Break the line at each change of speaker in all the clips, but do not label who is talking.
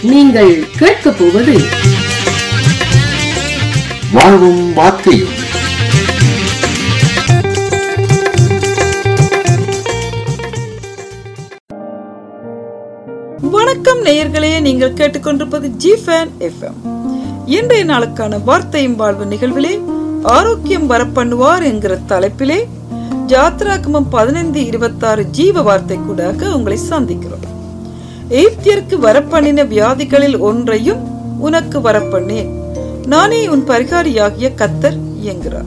நீங்கள் கேட்கப் போவது
வாழ்வும் வார்த்தையும்
வணக்கம் நேயர்களே நீங்கள் கேட்டுக்கொண்டிருப்பது ஜி ஃபேன் எஃப்எம் இன்றைய நாளுக்கான வார்த்தையும் வாழ்வு நிகழ்விலே ஆரோக்கியம் வரப்பண்ணுவார் என்கிற தலைப்பிலே ஜாத்ராகமம் பதினைந்து இருபத்தாறு ஜீவ வார்த்தை கூடாக உங்களை சந்திக்கிறோம் எய்ப்தியருக்கு வரப்பண்ணின வியாதிகளில் ஒன்றையும் உனக்கு வரப்பண்ணேன் நானே உன் பரிகாரியாகிய கத்தர் என்கிறார்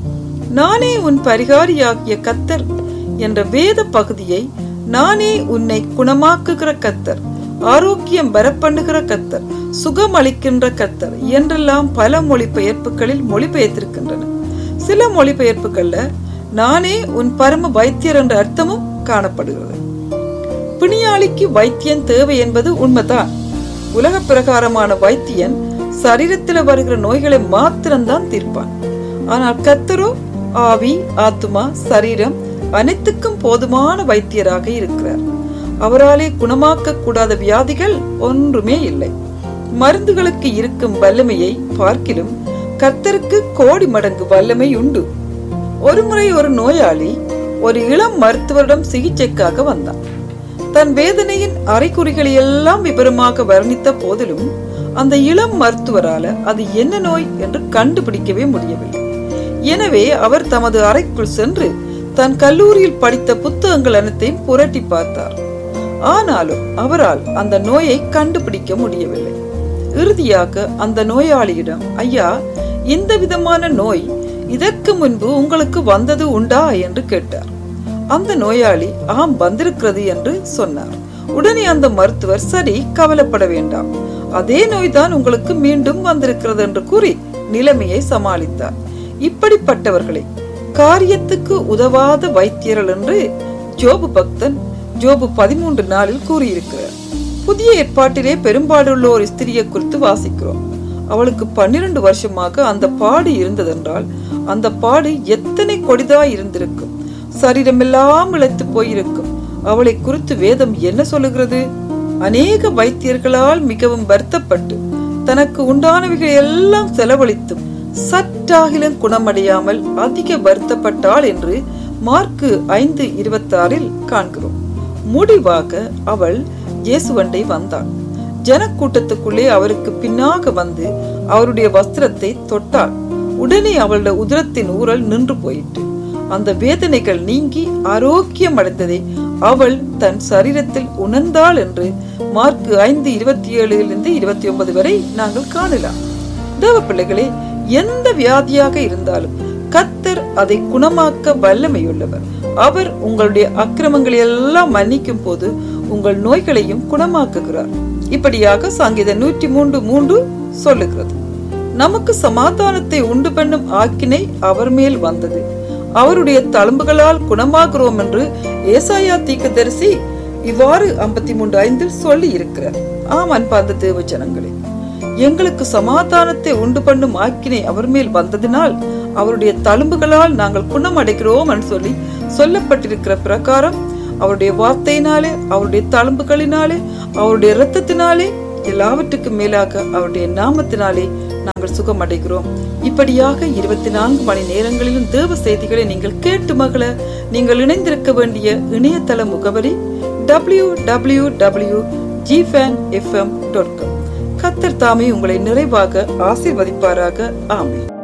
நானே உன் பரிகாரியாகிய கத்தர் என்ற வேத பகுதியை நானே உன்னை குணமாக்குகிற கத்தர் ஆரோக்கியம் வரப்பண்ணுகிற கத்தர் சுகம் அளிக்கின்ற கத்தர் என்றெல்லாம் பல மொழிபெயர்ப்புகளில் மொழிபெயர்த்திருக்கின்றன சில மொழிபெயர்ப்புகள்ல நானே உன் பரம வைத்தியர் என்ற அர்த்தமும் காணப்படுகிறது பிணியாளிக்கு வைத்தியன் தேவை என்பது உண்மைதான் உலக பிரகாரமான வைத்தியன் சரீரத்தில் வருகிற நோய்களை மாத்திரம்தான் தீர்ப்பான் ஆனால் கத்தரோ ஆவி ஆத்துமா சரீரம் அனைத்துக்கும் போதுமான வைத்தியராக இருக்கிறார் அவராலே குணமாக்க கூடாத வியாதிகள் ஒன்றுமே இல்லை மருந்துகளுக்கு இருக்கும் வல்லமையை பார்க்கிலும் கர்த்தருக்கு கோடி மடங்கு வல்லமை உண்டு ஒருமுறை ஒரு நோயாளி ஒரு இளம் மருத்துவரிடம் சிகிச்சைக்காக வந்தான் தன் வேதனையின் அறிகுறிகளை எல்லாம் விவரமாக வர்ணித்த போதிலும் அந்த இளம் மருத்துவரால அது என்ன நோய் என்று கண்டுபிடிக்கவே முடியவில்லை எனவே அவர் தமது அறைக்குள் சென்று தன் கல்லூரியில் படித்த புத்தகங்கள் அனைத்தையும் புரட்டி பார்த்தார் ஆனாலும் அவரால் அந்த நோயை கண்டுபிடிக்க முடியவில்லை இறுதியாக அந்த நோயாளியிடம் ஐயா இந்த விதமான நோய் இதற்கு முன்பு உங்களுக்கு வந்தது உண்டா என்று கேட்டார் அந்த நோயாளி ஆம் வந்திருக்கிறது என்று சொன்னார் உடனே அந்த மருத்துவர் சரி கவலைப்பட வேண்டாம் அதே நோய்தான் உங்களுக்கு மீண்டும் வந்திருக்கிறது என்று கூறி நிலைமையை சமாளித்தார் இப்படிப்பட்டவர்களை காரியத்துக்கு உதவாத வைத்தியர்கள் என்று ஜோபு பக்தன் ஜோபு பதிமூன்று நாளில் கூறியிருக்கிறார் புதிய ஏற்பாட்டிலே பெரும்பாடுள்ள ஒரு ஸ்திரியை குறித்து வாசிக்கிறோம் அவளுக்கு பன்னிரண்டு வருஷமாக அந்த பாடு இருந்ததென்றால் அந்த பாடு எத்தனை கொடிதா இருந்திருக்கும் சரீரமெல்லாம் இழைத்து போயிருக்கும் அவளை குறித்து வேதம் என்ன சொல்லுகிறது அநேக வைத்தியர்களால் மிகவும் வருத்தப்பட்டு தனக்கு உண்டானவைகள் எல்லாம் செலவழித்தும் சற்றாகிலும் குணமடையாமல் அதிக வருத்தப்பட்டாள் என்று மார்க்கு ஐந்து இருபத்தி ஆறில் காண்கிறோம் முடிவாக அவள் இயேசுவண்டை வந்தாள் ஜனக்கூட்டத்துக்குள்ளே அவருக்கு பின்னாக வந்து அவருடைய வஸ்திரத்தை தொட்டாள் உடனே அவளுடைய உதரத்தின் ஊரல் நின்று போயிட்டு அந்த வேதனைகள் நீங்கி ஆரோக்கியம் அடைந்ததை அவள் தன் சரீரத்தில் உணர்ந்தாள் என்று மார்க் ஐந்து இருபத்தி ஏழுலிருந்து இருபத்தி ஒன்பது வரை நாங்கள் காணலாம் தேவ பிள்ளைகளே எந்த வியாதியாக இருந்தாலும் கத்தர் அதை குணமாக்க வல்லமையுள்ளவர் அவர் உங்களுடைய அக்கிரமங்களை எல்லாம் மன்னிக்கும் போது உங்கள் நோய்களையும் குணமாக்குகிறார் இப்படியாக சங்கீத நூற்றி மூன்று மூன்று சொல்லுகிறது நமக்கு சமாதானத்தை உண்டு பண்ணும் ஆக்கினை அவர் மேல் வந்தது அவருடைய தழும்புகளால் குணமாகிறோம் என்று ஏசாயா தீக்கதரிசி இவ்வாறு ஐம்பத்தி மூன்று ஐந்தில் சொல்லி இருக்கிறார் ஆம் அன்பார்ந்த தேவ ஜனங்களே எங்களுக்கு சமாதானத்தை உண்டு பண்ணும் ஆக்கினை அவர் மேல் வந்ததினால் அவருடைய தழும்புகளால் நாங்கள் குணமடைகிறோம் என்று சொல்லி சொல்லப்பட்டிருக்கிற பிரகாரம் அவருடைய வார்த்தையினாலே அவருடைய தழும்புகளினாலே அவருடைய இரத்தத்தினாலே எல்லாவற்றுக்கும் மேலாக அவருடைய நாமத்தினாலே நாங்கள் சுகமடைகிறோம் இப்படியாக இருபத்தி நான்கு மணி நேரங்களிலும் தேவ செய்திகளை நீங்கள் கேட்டு மகள நீங்கள் இணைந்திருக்க வேண்டிய இணையதள முகவரி டபிள்யூ டபிள்யூ டபிள்யூ ஜிஃபேன் எஃப்எம் டாட் காம் கத்தர் தாமே உங்களை நிறைவாக ஆசீர்வதிப்பாராக ஆமே